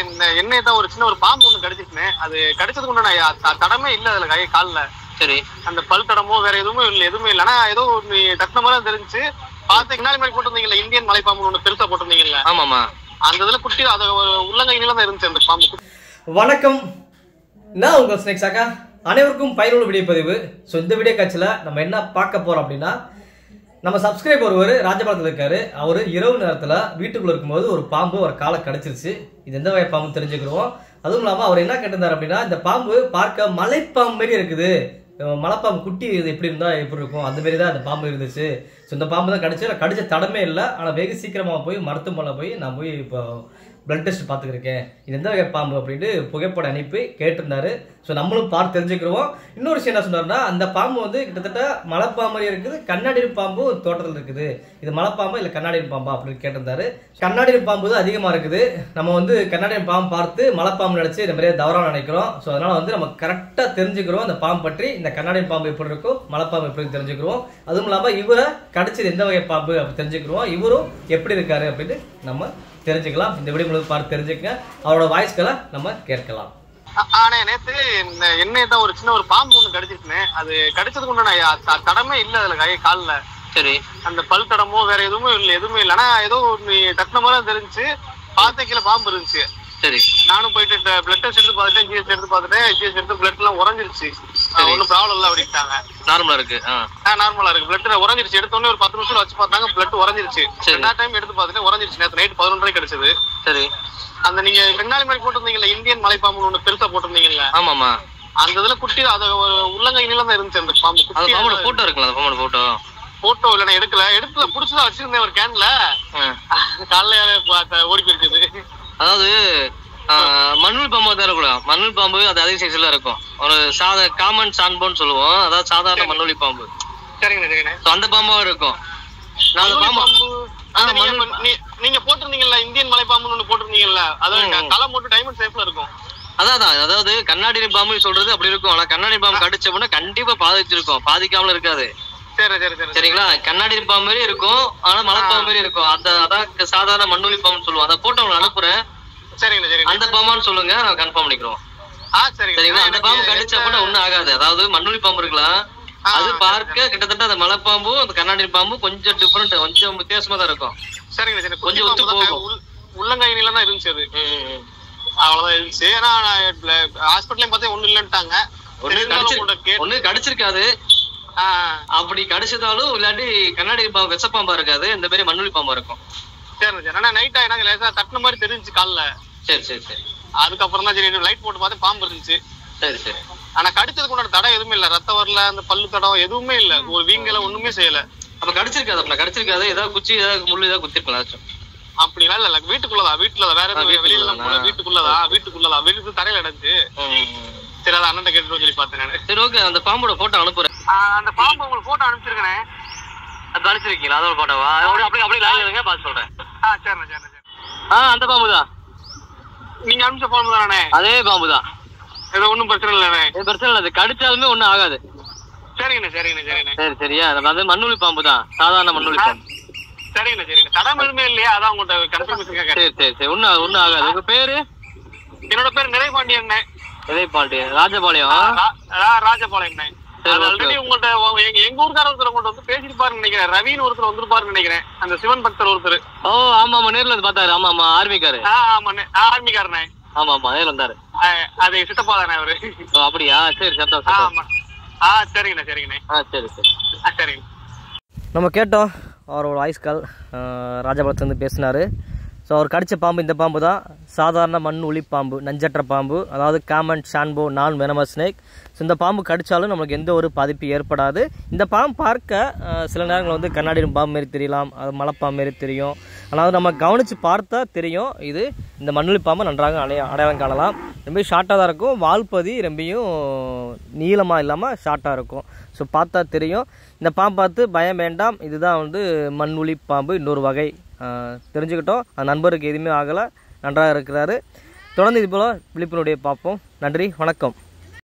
இந்த எண்ணெய் தான் ஒரு சின்ன ஒரு பாம்பு ஒண்ணு கடிச்சிருச்சுனே அது கடிச்சதுக்கு உண்டான த- தடமே இல்ல அதுல கை கால்ல சரி அந்த பல் தடமோ வேற எதுவுமே இல்ல எதுவுமே இல்ல ஆனா ஏதோ ஒரு டக்குன மாதிரி தெரிஞ்சு பார்த்து முன்னாடி மாதிரி போட்டிருந்தீங்கல்ல இந்தியன் மலைப்பாம்பு ஒண்ணு பெருசா போட்டிருந்தீங்கல்ல ஆமாமா அந்த இதுல குட்டி அது ஒரு உள்ளங்கை நீளம் தான் இருந்துச்சு அந்த பாம்பு வணக்கம் நான் உங்கள் ஸ்னேக்ஸ் அக்கா அனைவருக்கும் பயனுள்ள வீடியோ பதிவு ஸோ இந்த வீடியோ காட்சியில் நம்ம என்ன பார்க்க போறோம் அப்படின்னா நம்ம சப்ஸ்கிரைபர் ஒருவர் ராஜபாளத்தில் இருக்காரு அவர் இரவு நேரத்தில் வீட்டுக்குள்ள இருக்கும்போது ஒரு பாம்பு ஒரு காலை கடிச்சிருச்சு இது எந்த வகை பாம்பு தெரிஞ்சுக்கிறோம் அதுவும் இல்லாமல் அவர் என்ன கேட்டிருந்தார் அப்படின்னா இந்த பாம்பு பார்க்க மலைப்பாம்பு மாரி இருக்குது அஹ் மலைப்பாம்பு குட்டி இது எப்படி இருந்தா எப்படி இருக்கும் அந்த மாரி தான் அந்த பாம்பு இருந்துச்சு ஸோ இந்த பாம்பு தான் கடிச்சு நான் கடிச்ச தடமே இல்லை ஆனால் வெகு சீக்கிரமாக போய் மருத்துவமனை போய் நான் போய் இப்போ பிளட் டெஸ்ட் பார்த்துக்கிருக்கேன் இது எந்த வகை பாம்பு அப்படின்ட்டு புகைப்படம் அனுப்பி கேட்டிருந்தாரு ஸோ நம்மளும் பார்த்து தெரிஞ்சுக்கிறோம் இன்னொரு விஷயம் என்ன சொன்னார்னா அந்த பாம்பு வந்து கிட்டத்தட்ட மலைப்பாம்பு மாதிரி இருக்குது கண்ணாடி பாம்பு தோட்டத்தில் இருக்குது இது மலைப்பாம்பா இல்லை கண்ணாடி பாம்பா அப்படின்னு கேட்டிருந்தாரு கண்ணாடி பாம்பு தான் அதிகமாக இருக்குது நம்ம வந்து கண்ணாடி பாம்பு பார்த்து மலைப்பாம்பு நினச்சி இந்த மாதிரியே தவறாக நினைக்கிறோம் ஸோ அதனால வந்து நம்ம கரெக்டாக தெரிஞ்சுக்கிறோம் அந்த பாம்பு பற்றி இந்த கண்ணாடி பாம்பு எப்படி இருக்கும் மலைப்பாம்பு எப்படி தெரிஞ்சுக்கிறோம் அதுவும் இல்லாமல் இவரை கடிச்சது எந்த வகை பாம்பு அப்படி தெரிஞ்சுக்கிறோம் இவரும் எப்படி இருக்காரு அப்படின்னு நம்ம தெரிஞ்சுக்கலாம் இந்த வீடியோ முழுவதும் பார்த்து தெரிஞ்சுக்கங்க அவரோட வாய்ஸ்களை நம்ம கேட்கலாம் ஆ- ஆனா நேத்து இந்த எண்ணெய் தான் ஒரு சின்ன ஒரு பாம்பு ஒண்ணு கடிச்சிருச்சுனே அது கடிச்சதுக்கு உண்டான த- தடமே இல்ல அதுல கை கால்ல சரி அந்த பல் தடமோ வேற எதுவுமே இல்ல எதுவுமே இல்ல ஆனா ஏதோ ஒரு டக்குன மாதிரி தெரிஞ்சு பார்த்த கீழே பாம்பு இருந்துச்சு சரி நானும் போயிட்டு பிளட் டெஸ்ட் எடுத்து பார்த்துட்டேன் ஜிஎஸ் எடுத்து பார்த்துட்டேன் ஜிஎஸ் எடுத்து பிளட் எல்லாம் உறைஞ்சிருச்சு ஒன்றும் ப்ராப்ளம் இல்லை அப்படின்ட்டாங்க நார்மலா இருக்கு ஆ நார்மலா இருக்கு பிளட் உறைஞ்சிருச்சு எடுத்த உடனே ஒரு பத்து நிமிஷம் வச்சு பார்த்தாங்க பிளட் உறைஞ்சிருச்சு சரி. ரெண்டாவது டைம் எடுத்து பார்த்துட்டு உறைஞ்சிருச்சு நேற்று நைட் பதினொன்றரை கிடைச்சது சரி அந்த நீங்க ரெண்டு நாள் மாதிரி போட்டிருந்தீங்கல்ல இந்தியன் மலைப்பாம்பு ஒண்ணு பெருசா போட்டிருந்தீங்கல்ல ஆமாமா அந்த இதுல குட்டி அது ஒரு உள்ளங்கை நீளம் தான் இருந்துச்சு அந்த பாம்பு அது குட்டி பாம்போட போட்டோ இருக்குல்ல அந்த பாம்போட போட்டோ போட்டோ இல்ல நான் எடுக்கல எடுத்துல புடிச்சுதான் வச்சிருந்தேன் ஒரு கேன்ல காலைல பா- ஓடி போயிருக்குது அதாவது ஆ, மண்ணுள் பாம்பு தான் கூட மண்ணுள் பாம்பு அது அதே சைஸ்ல இருக்கும் ஒரு சாத காமன் சான்போன்னு சொல்லுவோம் அதாவது சாதாரண மண்ணுளி பாம்பு சரிங்கண்ணே சரிங்கண்ணே So, அந்த பாம்பா இருக்கும் நான் அந்த மண்ணுளி பாம்பு பாம்பு ஆ, அந்த நீங்க மண்ணுளி- இப்ப நீ- நீங்க போட்டிருந்தீங்கல்ல இந்தியன் மலைப்பாம்புன்னு ஒண்ணு போட்டிருந்தீங்கல்ல அதாவது ம். களை போட்டு டைமண்ட் ஷேப்ல இருக்கும் அதான் அதான். அதாவது கண்ணாடி பாம்பு சொல்றது அப்படி இருக்கும் ஆனா கண்ணாடி பாம்பு கடிச்சோம்னா கண்டிப்பா பாதிச்சிருக்கும் பாதிக்காமல இருக்காது சரி சரி சரி சரிங்களா கண்ணாடி பாம்பு மாதிரி இருக்கும் ஆனா மலைப்பாம்பு மாதிரி இருக்கும் அந்த அதான் சாதாரண மண்ணுளி பாம்புன்னு சொல்லுவோம் அந்த போட்டோ உங்களுக்கு அனுப்புறேன் சரிங்கண்ணே சரிங்க அந்த பாம்பான்னு சொல்லுங்க நான் கன்ஃபார்ம் பண்ணிக்கிறோம் ஆ சரிங்க சரிங்களா அந்த பாம்பு எனக்கு கடிச்சா கூட ஒண்ணும் ஆகாது அதாவது மண்ணுளி பாம்பு இருக்கலாம் ஆ, அது சரி, பார்க்க கிட்டத்தட்ட அந்த மலைப்பாம்பும் அந்த கண்ணாடி பாம்பு கொஞ்சம் டிஃபரெண்ட் கொஞ்சம் வித்தியாசமா தான் இருக்கும் சரிங்க சரி கொஞ்சம் கொஞ்சம் ஒத்து ஒத்து போகும். போகும் உள்ளங்கை நீளம் தான் இருந்துச்சு அது ம், ம், ம். அவ்வளவுதான் இருந்துச்சு ஏன்னா ஹாஸ்பிட்டலையும் பார்த்தா ஒண்ணும் இல்லைன்ட்டாங்க ஒண்ணு சரி, இருந்தாலும் கடிச்சு உங்கள்ட்ட கேட்டு- ஒண்ணு கடிச்சிருக்காது ஆ, அப்படி கடிச்சதாலும் இல்லாட்டி கண்ணாடி பாம்பு விஷப்பாம்பா இருக்காது இந்த மாதிரி மண்ணுளி பாம்பா இருக்கும் சரி சரி ஆனா நைட் ஆயினாங்க லேசா தட்டின மாதிரி தெரிஞ்சுச்சு கால்ல சரி சரி சரி அதுக்கப்புறம் தான் சரி லைட் போட்டு பார்த்து பாம்பு இருந்துச்சு சரி சரி ஆனா கடிச்சதுக்கு உண்டான தடம் எதுவுமே இல்ல ரத்தம் வரல அந்த பல்லு தடம் எதுவுமே இல்ல ஒரு வீங்கல ஒண்ணுமே செய்யல அப்ப கடிச்சிருக்காது அப்ப கடிச்சிருக்காது ஏதாவது குச்சி ஏதாவது முள்ளு ஏதாவது குத்திருக்கலாம் ஏதாச்சும். அப்படிலாம் இல்ல வீட்டுக்குள்ளதான் வீட்டுலதான் வேற எதுவும் வெளியில எல்லாம் போல வீட்டுக்குள்ளதான் வீட்டுக்குள்ளதான் வீட்டுக்கு தரையில அடைஞ்சு ம், ம், ம். சரி அதை அண்ணன் கேட்டு சொல்லி பார்த்தேன் நானு சரி ஓகே அந்த பாம்போட போட்டோ அனுப்புறேன் அந்த பாம்பு உங்களுக்கு போட்டோ அனுப்பிச்சிருக்கேன் அது கடிச்சிருக்கீங்களா அதோட போட்டோவா அப்படியே அப்படியே லைன்ல இருங்க பார்த்து சொல்றேன் ஆ சரிண்ணே சரிண்ணே சரி ஆ அந்த பாம்பு தான் நீங்க அனுப்பிச்ச பாம்பு தானே அதே பாம்பு தான் ஏதோ ஒண்ணும் பிரச்சனை இல்லைண்ணே இது பிரச்சனை இல்லை அது கடிச்சாலுமே ஒண்ணும் ஆகாது சரிங்கண்ணே சரிங்கண்ணே சரிங்கண்ணே சரி சரியா அது வந்து மண்ணுளி பாம்பு தான் சாதாரண மண்ணுளி பாம்பு சரிங்கண்ணே சரிங்கண்ணே தடம் எதுவுமே இல்லையா அதான் உங்கள்கிட்ட கன்ஃபர்மேஷன் கேட்கறேன் சரி சரி சரி ஒன்றும் ஒன்றும் ஆகாது உங்க பேரு என்னோட பேர் நிறைபாண்டியண்ணே விதைப்பாண்டி ராஜபாளையம் ரா- ரா- ராஜபாளையம்ண்ணே சரி, அது okay. ஆல்ரெடி உங்கள்ட்ட உங்க- எங்க எங்க ஊர்க்கார ஒருத்தர் உங்கள்ட்ட வந்து பேசிருப்பாருன்னு நினைக்கிறேன் ரவின்னு ஒருத்தர் வந்திருப்பாருன்னு நினைக்கிறேன் அந்த சிவன் பக்தர் ஒருத்தர் ஓ ஆமா ஆமா நேர்ல வந்து பார்த்தாரு ஆமா ஆமா ஆர்மிக்காரு ஆ ஆமாண்ணே ஆ, ஆர்மிக்காரண்ணே ஆமா ஆமா நேர்ல வந்தாரு ஆ, அது சித்தப்பா தானே அவரு ஓ அப்படியா சரி சத்தம் ஆ, சத்தம் ஆமா ஆ சரிங்கண்ணே சரிங்கண்ணே ஆ சரி சரி ஆ சரிங்க நம்ம கேட்டோம் அவரோட வாய்ஸ் கால் ராஜபாளத்துலேருந்து பேசினார் ஸோ அவர் கடித்த பாம்பு இந்த பாம்பு தான் சாதாரண மண் உளி பாம்பு நஞ்சற்ற பாம்பு அதாவது காமன் ஷான்போ நான் வெனமஸ் ஸ்னேக் ஸோ இந்த பாம்பு கடித்தாலும் நம்மளுக்கு எந்த ஒரு பாதிப்பு ஏற்படாது இந்த பாம்பு பார்க்க அஹ், சில நேரங்கள் வந்து கண்ணாடி பாம்பு மாரி தெரியலாம் அது மலைப்பாம்பு மாரி தெரியும் ஆனால் நம்ம கவனித்து பார்த்தா தெரியும் இது இந்த மண்ணுளி பாம்பை நன்றாக அடைய அடையாளம் காணலாம் ரொம்ப ஷார்ட்டாக தான் இருக்கும் வால்பதி ரொம்பியும் நீளமாக இல்லாமல் ஷார்ட்டாக இருக்கும் ஸோ பார்த்தா தெரியும் இந்த பாம்பு பார்த்து பயம் வேண்டாம் இதுதான் வந்து மண்ணுளி பாம்பு இன்னொரு வகை ஆஹ் தெரிஞ்சுக்கிட்டோம் அந்த நண்பருக்கு எதுவுமே ஆகலை நன்றாக இருக்கிறாரு தொடர்ந்து இது போல் விழிப்புணர்வுடைய பார்ப்போம் நன்றி வணக்கம்